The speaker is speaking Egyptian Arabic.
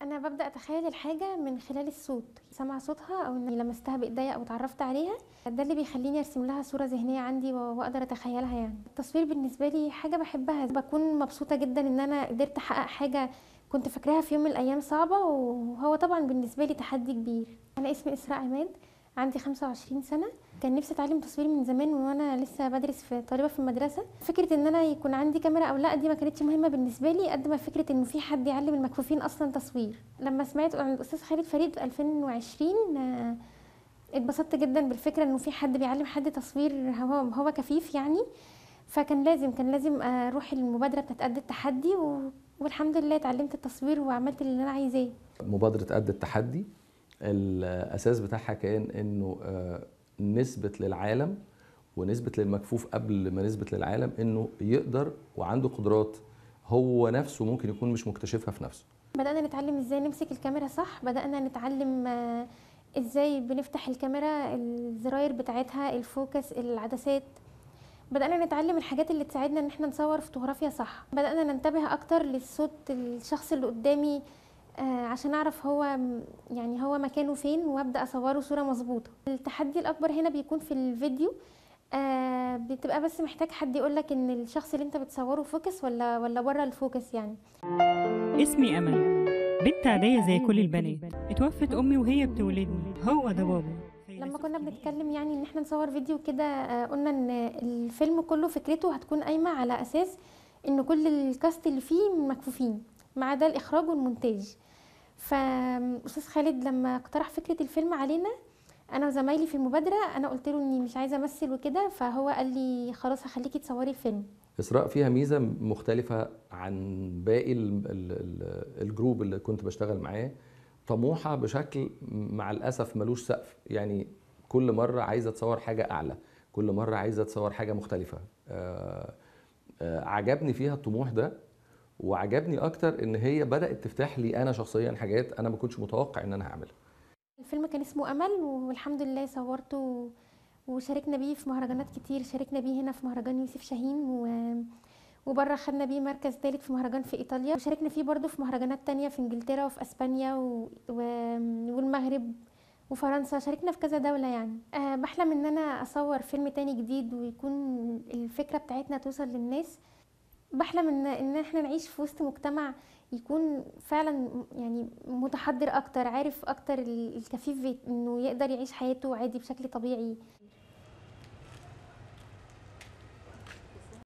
انا ببدا اتخيل الحاجه من خلال الصوت سمع صوتها او اني لمستها بايديا او اتعرفت عليها ده اللي بيخليني ارسم لها صوره ذهنيه عندي و- واقدر اتخيلها يعني التصوير بالنسبه لي حاجه بحبها بكون مبسوطه جدا ان انا قدرت احقق حاجه كنت فاكراها في يوم من الايام صعبه وهو طبعا بالنسبه لي تحدي كبير انا اسمي اسراء عماد عندي 25 سنه كان نفسي اتعلم تصوير من زمان من وانا لسه بدرس في طالبه في المدرسه فكره ان انا يكون عندي كاميرا او لا دي ما كانتش مهمه بالنسبه لي قد ما فكره انه في حد يعلم المكفوفين اصلا تصوير لما سمعت عن الاستاذ خالد فريد في 2020 آه، اتبسطت جدا بالفكره انه في حد بيعلم حد تصوير هو هو كفيف يعني فكان لازم كان لازم اروح المبادره بتاعت قد التحدي و... والحمد لله اتعلمت التصوير وعملت اللي انا عايزاه مبادرة قد التحدي الأساس بتاعها كان إنه آه، نثبت للعالم ونثبت للمكفوف قبل ما نثبت للعالم إنه يقدر وعنده قدرات هو نفسه ممكن يكون مش مكتشفها في نفسه بدأنا نتعلم ازاي نمسك الكاميرا صح بدأنا نتعلم آه، ازاي بنفتح الكاميرا الزراير بتاعتها الفوكس العدسات بدأنا نتعلم الحاجات اللي تساعدنا ان احنا نصور فوتوغرافيا صح بدأنا ننتبه اكتر للصوت الشخص اللي قدامي آه، عشان اعرف هو م- يعني هو مكانه فين وابدا اصوره صوره مظبوطه التحدي الاكبر هنا بيكون في الفيديو آه بتبقى بس محتاج حد يقولك ان الشخص اللي انت بتصوره فوكس ولا ولا بره الفوكس يعني اسمي أمل بنت عادية زي كل البنات اتوفت أمي وهي بتولدني هو ده بابا لما كنا بنتكلم يعني ان احنا نصور فيديو كده آه، قلنا ان الفيلم كله فكرته هتكون قايمه على اساس ان كل الكاست اللي فيه مكفوفين ما عدا الاخراج والمونتاج فاستاذ خالد لما اقترح فكره الفيلم علينا انا وزمايلي في المبادره انا قلت له اني مش عايزه امثل وكده فهو قال لي خلاص هخليكي تصوري الفيلم إسراء فيها ميزة مختلفة عن باقي ال- ال- ال- الجروب اللي كنت بشتغل معاه طموحة بشكل مع الأسف ملوش سقف يعني كل مرة عايزة تصور حاجة أعلى كل مرة عايزة تصور حاجة مختلفة آه، آه، عجبني فيها الطموح ده وعجبني أكتر إن هي بدأت تفتح لي أنا شخصيا حاجات أنا ما كنتش متوقع إن أنا هعملها الفيلم كان اسمه امل والحمد لله صورته و- وشاركنا بيه في مهرجانات كتير شاركنا بيه هنا في مهرجان يوسف شاهين و... وبره خدنا بيه مركز ثالث في مهرجان في ايطاليا وشاركنا فيه برضو في مهرجانات تانية في انجلترا وفي اسبانيا و... و... والمغرب وفرنسا شاركنا في كذا دولة يعني أه بحلم ان انا اصور فيلم تاني جديد ويكون الفكرة بتاعتنا توصل للناس بحلم ان ان احنا نعيش في وسط مجتمع يكون فعلا يعني متحضر اكتر عارف اكتر ال- الكفيف انه يقدر يعيش حياته عادي بشكل طبيعي